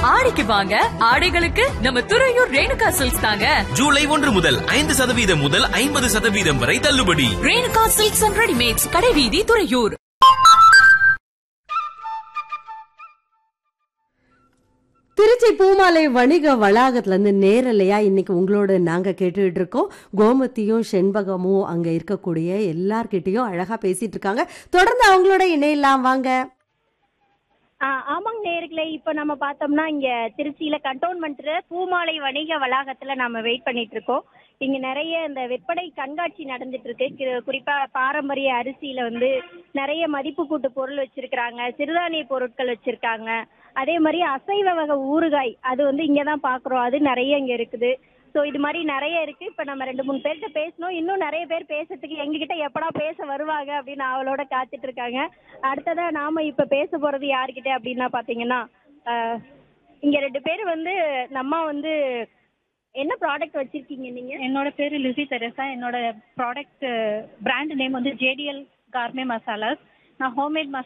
ஆடிக்கு வாங்க ஆடைகளுக்கு நம்ம துறையூர் ரேணுகா சில்க்ஸ் தாங்க ஜூலை ஒன்று முதல் ஐந்து சதவீதம் முதல் ஐம்பது சதவீதம் வரை தள்ளுபடி ரேணுகா சில்க்ஸ் அண்ட் ரெடிமேட்ஸ் கடைவீதி துறையூர் திருச்சி பூமாலை வணிக வளாகத்துல இருந்து நேரலையா இன்னைக்கு உங்களோட நாங்க கேட்டுட்டு இருக்கோம் கோமதியும் செண்பகமும் அங்க இருக்கக்கூடிய எல்லார்கிட்டயும் அழகா பேசிட்டு இருக்காங்க தொடர்ந்து அவங்களோட இணையலாம் வாங்க ஆ, ஆமாங்க நேர்களே இப்ப நம்ம பார்த்தோம்னா இங்க திருச்சியில கண்டோன்மெண்ட்ல பூமாலை வணிக வளாகத்துல நாம வெயிட் பண்ணிட்டு இருக்கோம் இங்க நிறைய இந்த விற்பனை கண்காட்சி நடந்துட்டு இருக்கு கி- குறிப்பா பாரம்பரிய அரிசியில வந்து நிறைய மதிப்பு கூட்டு பொருள் வச்சிருக்கிறாங்க சிறுதானிய பொருட்கள் வச்சிருக்காங்க அதே மாதிரி அசைவ வகை ஊறுகாய் அது வந்து இங்க தான் பாக்குறோம் அது நிறைய இங்க இருக்குது ஸோ இது மாதிரி நிறைய இருக்கு இப்ப நம்ம ரெண்டு மூணு பேர்கிட்ட பேசணும் இன்னும் நிறைய பேர் பேசுறதுக்கு எங்ககிட்ட எப்படா பேச வருவாங்க அப்படின்னு அவளோட காத்துட்டு இருக்காங்க அடுத்ததா நாம இப்ப பேச போறது யார்கிட்ட அப்படின்னா பாத்தீங்கன்னா ஆஹ், இங்க ரெண்டு பேர் வந்து நம்ம வந்து என்ன ப்ராடக்ட் வச்சிருக்கீங்க நீங்க என்னோட பேரு லிசி தெரசா என்னோட ப்ராடக்ட் பிராண்ட் நேம் வந்து ஜேடிஎல் கார்மே மசாலாஸ் நான் ஹோம்மேட்